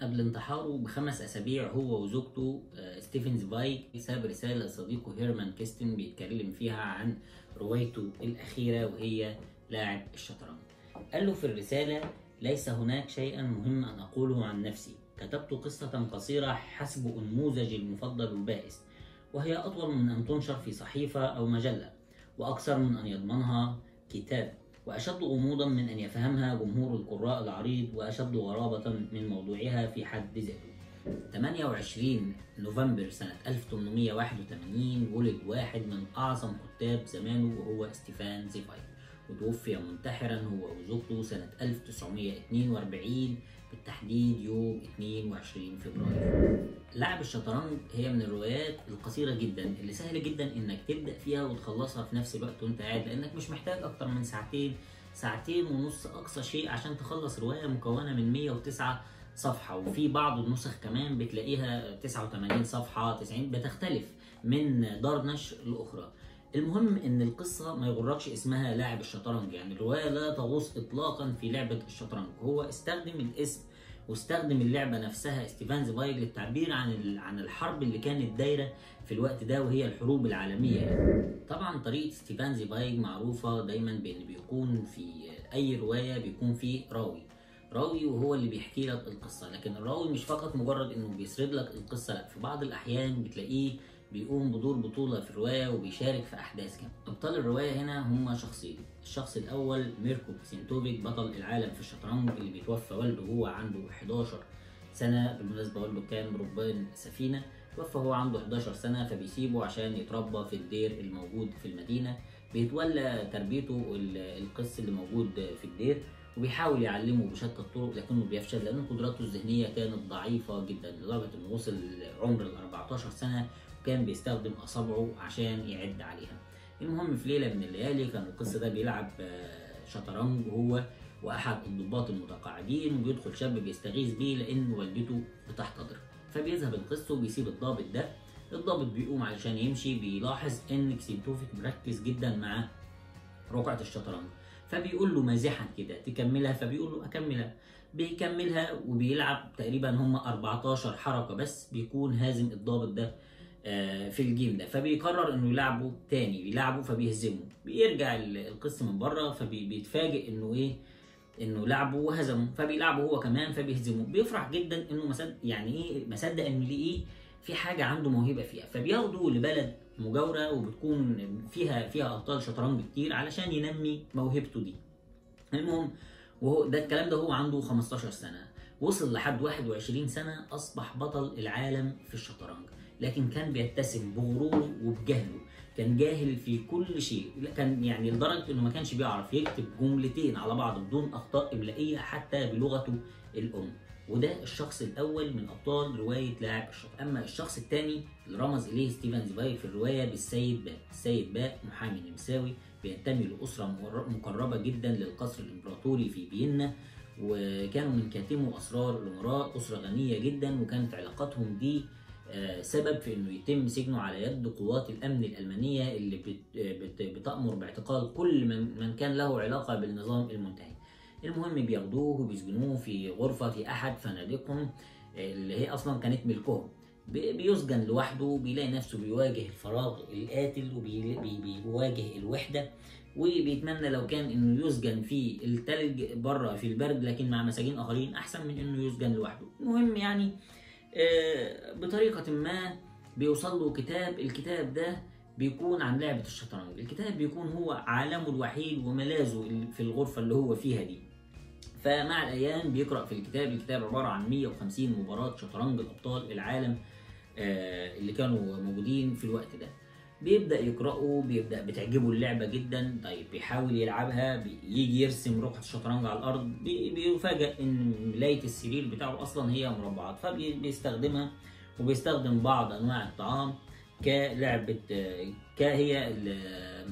قبل انتحاره بخمس أسابيع هو وزوجته آه، ستيفن زفايك ساب رسالة لصديقه هيرمان كيستن بيتكلم فيها عن روايته الأخيرة وهي لاعب الشطرنج قال له في الرسالة ليس هناك شيئا مهم أن أقوله عن نفسي كتبت قصة قصيرة حسب أنموذجي المفضل البائس وهي أطول من أن تنشر في صحيفة أو مجلة وأكثر من أن يضمنها كتاب وأشد غموضا من أن يفهمها جمهور القراء العريض وأشد غرابة من موضوعها في حد ذاته 28 نوفمبر سنة 1881 ولد واحد من أعظم كتاب زمانه وهو ستيفان زيفاي وتوفي منتحرا هو وزوجته سنة 1942 بالتحديد يوم 22 فبراير لعب الشطرنج هي من الروايات القصيرة جدا اللي سهل جدا انك تبدأ فيها وتخلصها في نفس الوقت وانت قاعد لانك مش محتاج اكتر من ساعتين ساعتين ونص اقصى شيء عشان تخلص رواية مكونة من 109 صفحة وفي بعض النسخ كمان بتلاقيها 89 صفحة 90 بتختلف من دار نشر لأخرى المهم ان القصة ما يغركش اسمها لاعب الشطرنج يعني الرواية لا تغوص اطلاقا في لعبة الشطرنج هو استخدم الاسم واستخدم اللعبة نفسها ستيفان زفايج للتعبير عن ال- عن الحرب اللي كانت دايرة في الوقت ده وهي الحروب العالمية يعني. طبعا طريقة ستيفان زفايج معروفة دايما بان بيكون في اي رواية بيكون في راوي راوي وهو اللي بيحكي لك القصة لكن الراوي مش فقط مجرد انه بيسرد لك القصة لا في بعض الاحيان بتلاقيه بيقوم بدور بطولة في الرواية وبيشارك في أحداث كمان. أبطال الرواية هنا هم شخصين، الشخص الأول ميركو كسينتوفيك بطل العالم في الشطرنج اللي بيتوفى والده وهو عنده 11 سنة، بالمناسبة والده كان ربان سفينة، توفى هو عنده 11 سنة فبيسيبه عشان يتربى في الدير الموجود في المدينة، بيتولى تربيته ال- القس اللي موجود في الدير وبيحاول يعلمه بشتى الطرق لكنه بيفشل لأن قدراته الذهنية كانت ضعيفة جدا لدرجة إنه وصل عمر ال 14 سنة كان بيستخدم اصابعه عشان يعد عليها المهم في ليله من الليالي كان القس ده بيلعب آه، شطرنج هو واحد الضباط المتقاعدين وبيدخل شاب بيستغيث بيه لان والدته بتحتضر فبيذهب القس وبيسيب الضابط ده الضابط بيقوم علشان يمشي بيلاحظ ان كسينتوفيك مركز جدا مع رقعة الشطرنج فبيقول له مازحا كده تكملها فبيقول له اكملها بيكملها وبيلعب تقريبا هم 14 حركة بس بيكون هازم الضابط ده آه، في الجيم ده فبيقرر انه يلعبه تاني بيلعبه فبيهزمه بيرجع ال- القس من بره فبيتفاجئ انه ايه انه لعبه وهزمه فبيلعبه هو كمان فبيهزمه بيفرح جدا انه مصدق يعني ايه مصدق ان ليه في حاجه عنده موهبه فيها فبياخده لبلد مجاوره وبتكون فيها فيها ابطال شطرنج كتير علشان ينمي موهبته دي المهم وهو ده الكلام ده هو عنده 15 سنه وصل لحد 21 سنه اصبح بطل العالم في الشطرنج لكن كان بيتسم بغروره وبجهله كان جاهل في كل شيء لا، كان يعني لدرجه انه ما كانش بيعرف يكتب جملتين على بعض بدون اخطاء املائيه حتى بلغته الام وده الشخص الاول من ابطال روايه لاعب الشطرنج اما الشخص الثاني اللي رمز اليه ستيفن زفاير في الروايه بالسيد باء السيد باء محامي نمساوي بينتمي لاسره مقر- مقربه جدا للقصر الامبراطوري في فيينا وكانوا من كاتمو اسرار الامراء اسره غنيه جدا وكانت علاقاتهم دي آه، سبب في انه يتم سجنه على يد قوات الامن الالمانيه اللي بت بت بتامر باعتقال كل من, من كان له علاقه بالنظام المنتهي. المهم بياخدوه وبيسجنوه في غرفه في احد فنادقهم آه، اللي هي اصلا كانت ملكهم. بي- بيسجن لوحده بيلاقي نفسه بيواجه الفراغ القاتل وبيواجه الوحده وبيتمنى لو كان انه يسجن في التلج بره في البرد لكن مع مساجين اخرين احسن من انه يسجن لوحده. المهم يعني آه، بطريقة ما بيوصل له كتاب الكتاب ده بيكون عن لعبة الشطرنج الكتاب بيكون هو عالمه الوحيد وملاذه ال- في الغرفة اللي هو فيها دي فمع الأيام بيقرأ في الكتاب الكتاب عبارة عن 150 مباراة شطرنج الأبطال العالم آه، اللي كانوا موجودين في الوقت ده بيبدأ يقرأه بيبدأ بتعجبه اللعبة جدا طيب بيحاول يلعبها بيجي يرسم رقعة الشطرنج على الأرض بي- بيفاجأ إن ملاية السرير بتاعه أصلا هي مربعات فبيستخدمها وبيستخدم بعض أنواع الطعام كلعبة آه، كهي ال-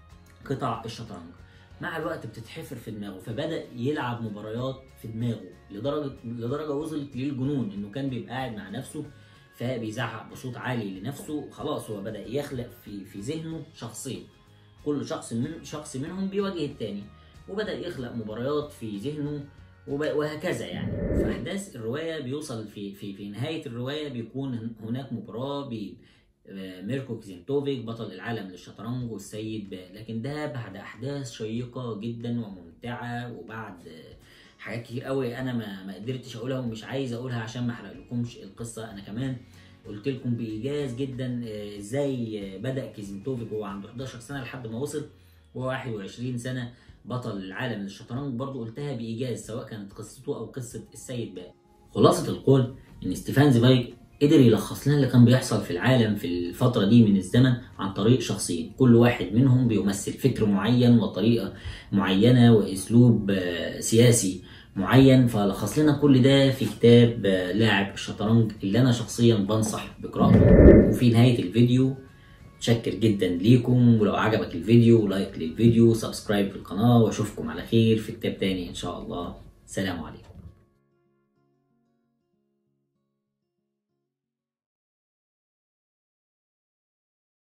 قطع الشطرنج مع الوقت بتتحفر في دماغه فبدأ يلعب مباريات في دماغه لدرجة لدرجة وصلت للجنون إنه كان بيبقى قاعد مع نفسه فبيزعق بصوت عالي لنفسه خلاص هو بدأ يخلق في في ذهنه شخصين كل شخص من شخص منهم بيواجه التاني وبدأ يخلق مباريات في ذهنه وب- وهكذا يعني في احداث الروايه بيوصل في في في نهايه الروايه بيكون هناك مباراه بين آه، ميركو كزينتوفيك بطل العالم للشطرنج والسيد با لكن ده بعد احداث شيقه جدا وممتعه وبعد آه، حاجات كتير قوي انا ما ما قدرتش اقولها ومش عايز اقولها عشان ما احرق لكمش القصه انا كمان قلت لكم بايجاز جدا آه، ازاي آه، بدا كيزنتوفيك وهو عنده 11 سنه لحد ما وصل وهو 21 سنه بطل العالم للشطرنج برضو قلتها بايجاز سواء كانت قصته او قصه السيد باء خلاصه القول ان ستيفان زيفايك قدر يلخص لنا اللي كان بيحصل في العالم في الفترة دي من الزمن عن طريق شخصين كل واحد منهم بيمثل فكر معين وطريقة معينة وأسلوب آه، سياسي معين فلخص لنا كل ده في كتاب آه، لاعب الشطرنج اللي أنا شخصيا بنصح بقراءته وفي نهاية الفيديو متشكر جدا ليكم ولو عجبك الفيديو لايك للفيديو سبسكرايب في القناة واشوفكم على خير في كتاب تاني ان شاء الله سلام عليكم